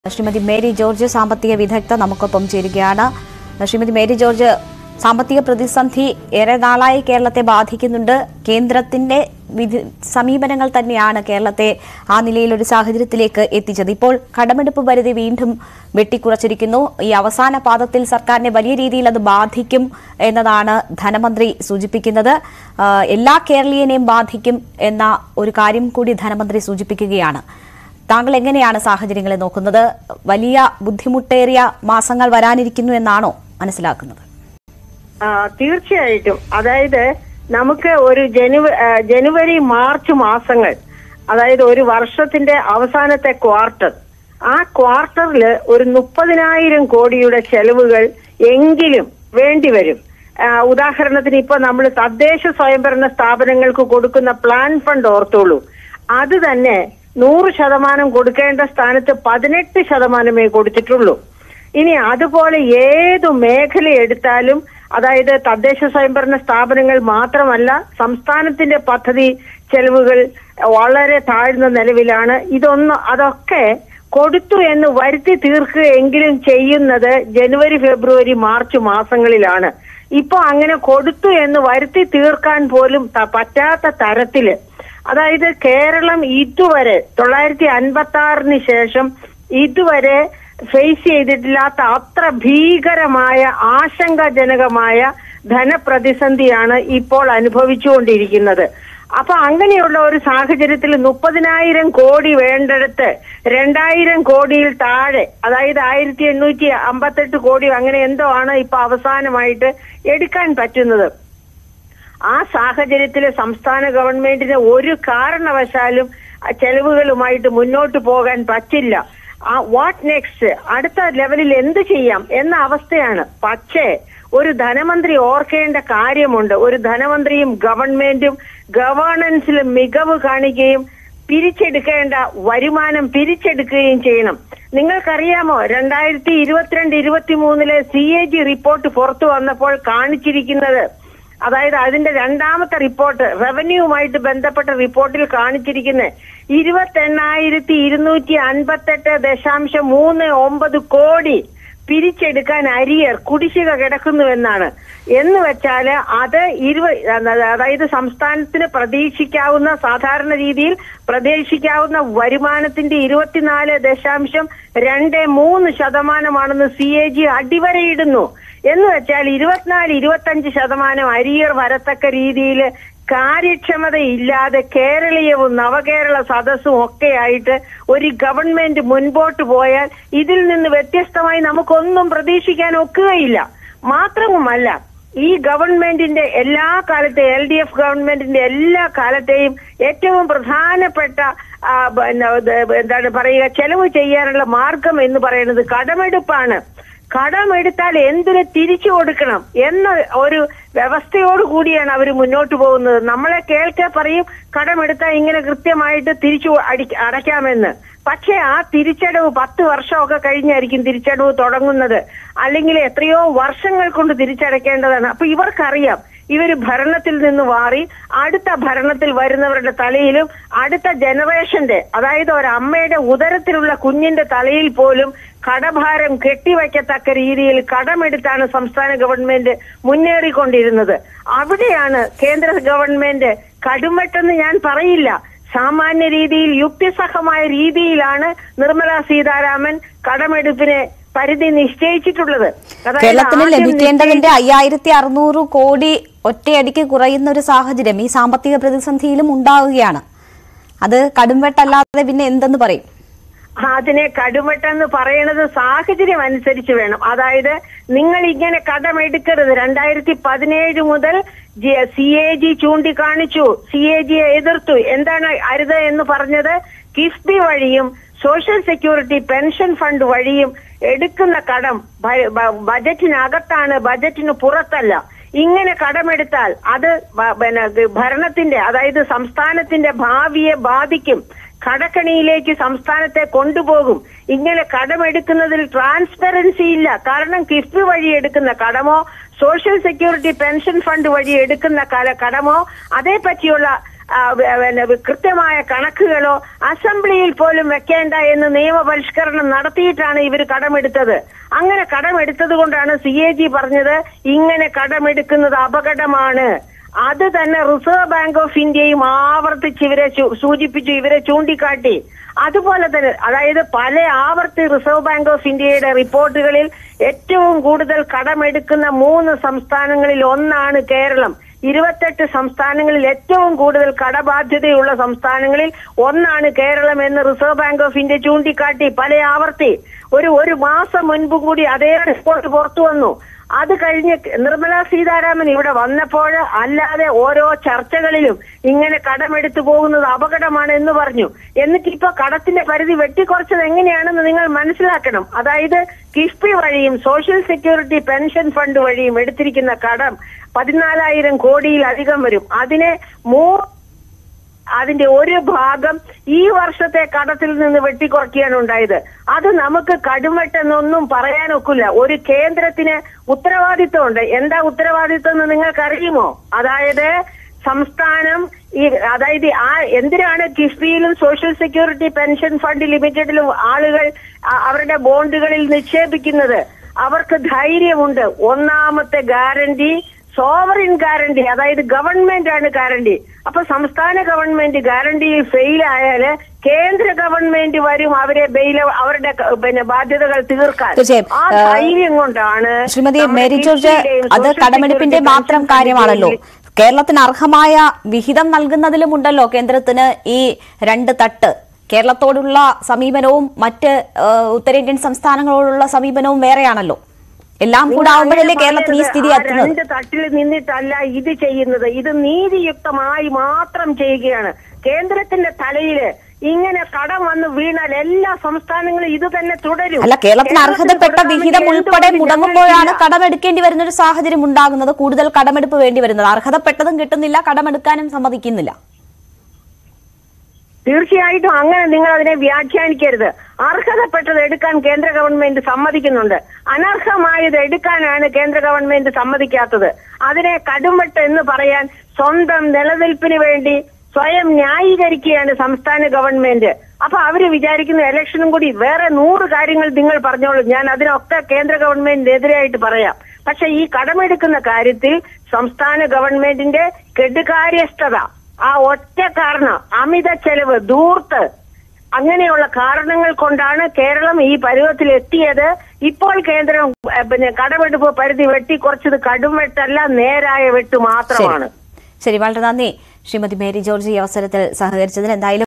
Shrimati Mary George സാമ്പത്തിക വിദഗ്ധ നമുക്കൊപ്പം ചേരുകയാണ് ശ്രീമതി മേരി ജോർജ് സാമ്പത്തിക പ്രതിസന്ധി ഏറെ നാളായി കേരളത്തെ ബാധിക്കുന്നുണ്ട് കേന്ദ്രത്തിന്റെ വിധി സമീപനങ്ങൾ തന്നെയാണ് കേരളത്തെ ആ നിലയിൽ ഒരു സാഹചര്യത്തിലേക്ക് എത്തിച്ചത് ഇപ്പോൾ കടമെടുപ്പ് പരിധി വീണ്ടും വെട്ടിക്കുറച്ചിരിക്കുന്നു ഈ അവസാന പാദത്തിൽ സർക്കാരിനെ വലിയ രീതിയിൽ അത് ബാധിക്കും എന്നതാണ് ധനമന്ത്രി സൂചിപ്പിക്കുന്നത് ആ, എല്ലാ കേരളീയനെയും ബാധിക്കും എന്ന ഒരു കാര്യം കൂടി ധനമന്ത്രി സൂചിപ്പിക്കുകയാണ് താങ്കൾ എങ്ങനെയാണ് സാഹചര്യങ്ങളെ നോക്കുന്നത് വലിയ ബുദ്ധിമുട്ടേറിയ മാസങ്ങൾ വരാനിരിക്കുന്നു എന്നാണോ മനസ്സിലാക്കുന്നത് ആ, തീർച്ചയായിട്ടും അതായത് നമുക്ക് ഒരു ജനുവ- ആ, ജനുവരി മാർച്ച് മാസങ്ങൾ അതായത് ഒരു വർഷത്തിന്റെ അവസാനത്തെ ക്വാർട്ടർ ആ ക്വാർട്ടറിൽ ഒരു മുപ്പതിനായിരം കോടിയുടെ ചെലവുകൾ എങ്കിലും വേണ്ടിവരും ആ, ഉദാഹരണത്തിന് ഇപ്പൊ നമ്മൾ തദ്ദേശ സ്വയംഭരണ സ്ഥാപനങ്ങൾക്ക് കൊടുക്കുന്ന പ്ലാൻ ഫണ്ട് ഓർത്തോളൂ അത് തന്നെ നൂറ് ശതമാനം കൊടുക്കേണ്ട സ്ഥാനത്ത് പതിനെട്ട് ശതമാനമേ കൊടുത്തിട്ടുള്ളൂ ഇനി അതുപോലെ ഏതു മേഖല എടുത്താലും അതായത് തദ്ദേശ സ്വയംഭരണ സ്ഥാപനങ്ങൾ മാത്രമല്ല സംസ്ഥാനത്തിന്റെ പദ്ധതി ചെലവുകൾ വളരെ താഴ്ന്ന നിലവിലാണ് ഇതൊന്നും അതൊക്കെ കൊടുത്തു എന്ന് വരുത്തി തീർക്കുകയെങ്കിലും ചെയ്യുന്നത് ജനുവരി ഫെബ്രുവരി മാർച്ച് മാസങ്ങളിലാണ് ഇപ്പൊ അങ്ങനെ കൊടുത്തു എന്ന് വരുത്തി തീർക്കാൻ പോലും ത- പറ്റാത്ത തരത്തില് അതായത് കേരളം ഇതുവരെ തൊള്ളായിരത്തി അൻപത്തി ആറിന് ശേഷം ഇതുവരെ ഫേസ് ചെയ്തിട്ടില്ലാത്ത അത്ര ഭീകരമായ ആശങ്കാജനകമായ ധനപ്രതിസന്ധിയാണ് ഇപ്പോൾ അനുഭവിച്ചുകൊണ്ടിരിക്കുന്നത് അപ്പൊ അങ്ങനെയുള്ള ഒരു സാഹചര്യത്തിൽ മുപ്പതിനായിരം കോടി വേണ്ടെടുത്ത് രണ്ടായിരം കോടിയിൽ താഴെ അതായത് ആയിരത്തി എണ്ണൂറ്റി അമ്പത്തെട്ട് കോടി അങ്ങനെ എന്തോ ആണ് ഇപ്പൊ അവസാനമായിട്ട് എടുക്കാൻ പറ്റുന്നത് ആ സാഹചര്യത്തിൽ സംസ്ഥാന ഗവൺമെന്റിന് ഒരു കാരണവശാലും ആ ചെലവുകളുമായിട്ട് മുന്നോട്ട് പോകാൻ പറ്റില്ല ആ വാട്ട് നെക്സ്റ്റ് അടുത്ത ലെവലിൽ എന്ത് ചെയ്യാം എന്ന അവസ്ഥയാണ് പക്ഷേ ഒരു ധനമന്ത്രി ഓർക്കേണ്ട കാര്യമുണ്ട് ഒരു ധനമന്ത്രിയും ഗവൺമെന്റും ഗവേണൻസിൽ മികവ് കാണിക്കുകയും പിരിച്ചെടുക്കേണ്ട വരുമാനം പിരിച്ചെടുക്കുകയും ചെയ്യണം നിങ്ങൾക്കറിയാമോ രണ്ടായിരത്തി ഇരുപത്തിരണ്ട് ഇരുപത്തി മൂന്നിലെ സി എ ജി റിപ്പോർട്ട് പുറത്തു വന്നപ്പോൾ കാണിച്ചിരിക്കുന്നത് അതായത് അതിന്റെ രണ്ടാമത്തെ റിപ്പോർട്ട് റവന്യൂവുമായിട്ട് ബന്ധപ്പെട്ട റിപ്പോർട്ടിൽ കാണിച്ചിരിക്കുന്ന ഇരുപത്തെണ്ണായിരത്തി ഇരുന്നൂറ്റി അൻപത്തെട്ട് ദശാംശം മൂന്ന് ഒമ്പത് കോടി പിരിച്ചെടുക്കാൻ അരിയർ കുടിശ്ശിക കിടക്കുന്നുവെന്നാണ് എന്ന് വെച്ചാല് അത് ഇരുപ അതായത് സംസ്ഥാനത്തിന് പ്രതീക്ഷിക്കാവുന്ന സാധാരണ രീതിയിൽ പ്രതീക്ഷിക്കാവുന്ന വരുമാനത്തിന്റെ ഇരുപത്തിനാല് ദശാംശം രണ്ട് മൂന്ന് ശതമാനമാണെന്ന് സി എ ജി അടിവരയിടുന്നു എന്ന് വെച്ചാൽ ഇരുപത്തിനാല് ഇരുപത്തഞ്ച് ശതമാനം അരിയർ വരത്തക്ക രീതിയിൽ കാര്യക്ഷമതയില്ലാതെ കേരളീയവും നവകേരള സദസ്സും ഒക്കെയായിട്ട് ഒരു ഗവൺമെന്റ് മുൻപോട്ട് പോയാൽ ഇതിൽ നിന്ന് വ്യത്യസ്തമായി നമുക്കൊന്നും പ്രതീക്ഷിക്കാൻ ഒക്കുകയില്ല മാത്രവുമല്ല ഈ ഗവൺമെന്റിന്റെ എല്ലാ കാലത്തെ എൽ ഡി എഫ് ഗവൺമെന്റിന്റെ എല്ലാ കാലത്തെയും ഏറ്റവും പ്രധാനപ്പെട്ട ആ, പിന്നെ, ഇത് എന്താണ് പറയുക ചെലവ് ചെയ്യാനുള്ള മാർഗം എന്ന് പറയുന്നത് കടമെടുപ്പാണ് കടമെടുത്താൽ എന്തിന് തിരിച്ചു കൊടുക്കണം എന്ന ഒരു വ്യവസ്ഥയോട് കൂടിയാണ് അവർ മുന്നോട്ട് പോകുന്നത് നമ്മളെ കേൾക്കെ പറയും കടമെടുത്താൽ ഇങ്ങനെ കൃത്യമായിട്ട് തിരിച്ചു അടി അടയ്ക്കാമെന്ന് പക്ഷേ ആ തിരിച്ചടവ് പത്ത് വർഷമൊക്കെ കഴിഞ്ഞായിരിക്കും തിരിച്ചടവ് തുടങ്ങുന്നത് അല്ലെങ്കിൽ എത്രയോ വർഷങ്ങൾ കൊണ്ട് തിരിച്ചടയ്ക്കേണ്ടതാണ് അപ്പൊ ഇവർക്കറിയാം ഇവര് ഭരണത്തിൽ നിന്ന് മാറി അടുത്ത ഭരണത്തിൽ വരുന്നവരുടെ തലയിലും അടുത്ത ജനറേഷന്റെ അതായത് ഒരമ്മയുടെ ഉദരത്തിലുള്ള കുഞ്ഞിന്റെ തലയിൽ പോലും കടഭാരം കെട്ടിവയ്ക്കത്തക്ക രീതിയിൽ കടമെടുത്താണ് സംസ്ഥാന ഗവൺമെന്റ് മുന്നേറിക്കൊണ്ടിരുന്നത് അവിടെയാണ് കേന്ദ്ര ഗവൺമെന്റ് കടുമെട്ടെന്ന് ഞാൻ പറയില്ല സാമാന്യ രീതിയിൽ യുക്തിസഹമായ രീതിയിലാണ് നിർമ്മല സീതാരാമൻ കടമെടുപ്പിന് പരിധി നിശ്ചയിച്ചിട്ടുള്ളത് അതായത് കേരളത്തിന് ആദ്യം ലഭിക്കേണ്ടതിന്റെ അയ്യായിരത്തി അറുന്നൂറ് കോടി ഒറ്റയടിക്ക് കുറയുന്ന ഒരു സാഹചര്യം ഈ സാമ്പത്തിക പ്രതിസന്ധിയിലും ഉണ്ടാവുകയാണ് അത് കടുംവെട്ടല്ലാതെ പിന്നെ എന്തെന്ന് പറയും അതിനെ കടുമെട്ടെന്ന് പറയണത് സാഹചര്യം അനുസരിച്ച് വേണം അതായത് നിങ്ങൾ ഇങ്ങനെ കടമെടുക്കരുത് രണ്ടായിരത്തി പതിനേഴ് മുതൽ സി എ ജി ചൂണ്ടിക്കാണിച്ചു സി എ ജിയെ എതിർത്തു എന്താണ് അരുത് എന്ന് പറഞ്ഞത് കിഫ്ബി വഴിയും സോഷ്യൽ സെക്യൂരിറ്റി പെൻഷൻ ഫണ്ട് വഴിയും എടുക്കുന്ന കടം ബ- ബ- ബജറ്റിനകത്താണ് ബജറ്റിന് പുറത്തല്ല ഇങ്ങനെ കടമെടുത്താൽ അത് ബ- പിന്നെ ഭരണത്തിന്റെ അതായത് സംസ്ഥാനത്തിന്റെ ഭാവിയെ ബാധിക്കും കടക്കണിയിലേക്ക് സംസ്ഥാനത്തെ കൊണ്ടുപോകും ഇങ്ങനെ കടമെടുക്കുന്നതിൽ ട്രാൻസ്പെറൻസി ഇല്ല കാരണം കിഫ്ബി വഴി എടുക്കുന്ന കടമോ സോഷ്യൽ സെക്യൂരിറ്റി പെൻഷൻ ഫണ്ട് വഴി എടുക്കുന്ന കല- കടമോ അതേപറ്റിയുള്ള ആ, വ- പിന്നെ കൃത്യമായ കണക്കുകളോ അസംബ്ലിയിൽ പോലും വെക്കേണ്ട എന്ന് നിയമപരിഷ്കരണം നടത്തിയിട്ടാണ് ഇവർ കടമെടുത്തത് അങ്ങനെ കടമെടുത്തത് കൊണ്ടാണ് സി എ ജി പറഞ്ഞത് ഇങ്ങനെ കടമെടുക്കുന്നത് അപകടമാണ് അത് തന്നെ റിസർവ് ബാങ്ക് ഓഫ് ഇന്ത്യയും ആവർത്തിച്ച് ഇവരെ ചൂ- സൂചിപ്പിച്ചു ഇവരെ ചൂണ്ടിക്കാട്ടി അതുപോലെ തന്നെ അതായത് പല ആവർത്തി റിസർവ് ബാങ്ക് ഓഫ് ഇന്ത്യയുടെ റിപ്പോർട്ടുകളിൽ ഏറ്റവും കൂടുതൽ കടമെടുക്കുന്ന മൂന്ന് സംസ്ഥാനങ്ങളിൽ ഒന്നാണ് കേരളം ഇരുപത്തെട്ട് സംസ്ഥാനങ്ങളിൽ ഏറ്റവും കൂടുതൽ കടബാധ്യതയുള്ള സംസ്ഥാനങ്ങളിൽ ഒന്നാണ് കേരളം എന്ന് റിസർവ് ബാങ്ക് ഓഫ് ഇന്ത്യ ചൂണ്ടിക്കാട്ടി പല ആവർത്തി ഒരു ഒരു മാസം മുൻപ് കൂടി അതേ റിപ്പോർട്ട് പുറത്തു വന്നു അത് കഴിഞ്ഞ് നിർമ്മല സീതാരാമൻ ഇവിടെ വന്നപ്പോൾ അല്ലാതെ ഓരോ ചർച്ചകളിലും ഇങ്ങനെ കടമെടുത്തു പോകുന്നത് അപകടമാണ് എന്ന് പറഞ്ഞു എന്നിട്ട് ഇപ്പൊ കടത്തിന്റെ പരിധി വെട്ടിക്കുറച്ചത് എങ്ങനെയാണെന്ന് നിങ്ങൾ മനസ്സിലാക്കണം അതായത് കിഫ്ബി വഴിയും സോഷ്യൽ സെക്യൂരിറ്റി പെൻഷൻ ഫണ്ട് വഴിയും എടുത്തിരിക്കുന്ന കടം പതിനാലായിരം കോടിയിലധികം വരും അതിനെ മൂ അതിന്റെ ഒരു ഭാഗം ഈ വർഷത്തെ കടത്തിൽ നിന്ന് വെട്ടിക്കുറയ്ക്കുകയാണ് ഉണ്ടായത് അത് നമുക്ക് കടുംവെട്ടെന്നൊന്നും പറയാനൊക്കില്ല ഒരു കേന്ദ്രത്തിന് ഉത്തരവാദിത്വമുണ്ട് എന്താ ഉത്തരവാദിത്വം എന്ന് നിങ്ങൾക്ക് അറിയുമോ അതായത് സംസ്ഥാനം ഈ അതായത് ആ എന്തിനാണ് കിഫ്ബിയിലും സോഷ്യൽ സെക്യൂരിറ്റി പെൻഷൻ ഫണ്ട് ലിമിറ്റഡിലും ആളുകൾ അ- അവരുടെ ബോണ്ടുകളിൽ നിക്ഷേപിക്കുന്നത് അവർക്ക് ധൈര്യമുണ്ട് ഒന്നാമത്തെ ഗ്യാരണ്ടി സോവറിൻ ഗ്യാരണ്ടി അതായത് ഗവൺമെന്റ് ആണ് ഗ്യാരണ്ടി അപ്പൊ സംസ്ഥാന ഗവൺമെന്റ് ഗ്യാരണ്ടിയിൽ ഫെയിൽ ആയാല് കേന്ദ്ര ഗവൺമെന്റ് വരും അവരെ ബെയിൽ അവരുടെ ക- പിന്നെ ബാധ്യതകൾ തീർക്കാൻ തീർച്ചയായും. ആ ഏഹ്, ധൈര്യം കൊണ്ടാണ് ശ്രീമതി നമ്മുടെ മേരി ജോർജ് കിഫ്ബിയുടെയും അത് social കടമെടുപ്പിന്റെ security മാത്രം pension കാര്യമാണല്ലോ ഫണ്ടിന്റെയും കേരളത്തിന് അർഹമായ വിഹിതം നൽകുന്നതിലുമുണ്ടല്ലോ കേന്ദ്രത്തിന് ഈ രണ്ട് തട്ട് കേരളത്തോടുള്ള സമീപനവും മറ്റ് ഏഹ്, ഉത്തരേന്ത്യൻ സംസ്ഥാനങ്ങളോടുള്ള സമീപനവും വേറെയാണല്ലോ എല്ലാം കൂടെ ആവുമ്പോഴല്ലേ കേരളത്തിന് ഈ സ്ഥിതി ആ എത്തുന്നത് രണ്ട് തട്ടിൽ നിന്നിട്ടല്ല ഇത് ചെയ്യുന്നത് ഇത് നീതിയുക്തമായി മാത്രം ചെയ്യുകയാണ് കേന്ദ്രത്തിന്റെ തലയില് ഇങ്ങനെ കടം വന്ന് വീണാൽ എല്ലാ സംസ്ഥാനങ്ങളും ഇത് തന്നെ തുടരും അല്ല കേരളത്തിന് കേരളത്തിന് അർഹതപ്പെട്ട തുടരാമെങ്കിൽ വിഹിതം ഉൾപ്പെടെ എന്തുകൊണ്ട് മുടങ്ങുമ്പോഴാണ് ഞങ്ങൾക്കില്ല? കടമെടുക്കേണ്ടി വരുന്ന ഒരു സാഹചര്യം ഉണ്ടാകുന്നത് കൂടുതൽ കടമെടുപ്പ് വേണ്ടി വരുന്നത് അർഹതപ്പെട്ടതും കിട്ടുന്നില്ല കടമെടുക്കാനും സമ്മതിക്കുന്നില്ല തീർച്ചയായിട്ടും അങ്ങനെ നിങ്ങൾ അതിനെ വ്യാഖ്യാനിക്കരുത് അർഹതപ്പെട്ടത് എടുക്കാൻ കേന്ദ്ര ഗവൺമെന്റ് സമ്മതിക്കുന്നുണ്ട് അനർഹമായത് എടുക്കാനാണ് കേന്ദ്ര ഗവൺമെന്റ് സമ്മതിക്കാത്തത് അതിനെ കടുംവെട്ട് എന്ന് പറയാൻ സ്വന്തം നിലനിൽപ്പിന് വേണ്ടി സ്വയം ന്യായീകരിക്കുകയാണ് സംസ്ഥാന ഗവൺമെന്റ് അപ്പൊ അവര് വിചാരിക്കുന്ന ഇലക്ഷനും കൂടി വേറെ നൂറ് കാര്യങ്ങൾ നിങ്ങൾ പറഞ്ഞോളൂ ഞാൻ അതിനൊക്കെ കേന്ദ്ര ഗവൺമെന്റിനെതിരായിട്ട് പറയാം പക്ഷെ ഈ കടമെടുക്കുന്ന കാര്യത്തിൽ സംസ്ഥാന ഗവൺമെന്റിന്റെ കെടുകാര്യസ്ഥത ആ ഒറ്റ കാരണം അമിത ചെലവ് ദൂർത്ത് അങ്ങനെയുള്ള കാരണങ്ങൾ കൊണ്ടാണ് കേരളം ഈ പരുവത്തിൽ എത്തിയത് ഇപ്പോൾ കേന്ദ്രം ഏഹ്, പിന്നെ കടമെടുപ്പ് പരിധി വെട്ടി കുറച്ചത് കടുംവെട്ടല്ല നേരായ വെട്ട് മാത്രമാണ് ശരി വളരെ നന്ദി ശ്രീമതി മേരി ജോർജ് ഈ അവസരത്തിൽ സഹകരിച്ചതിന് എന്തായാലും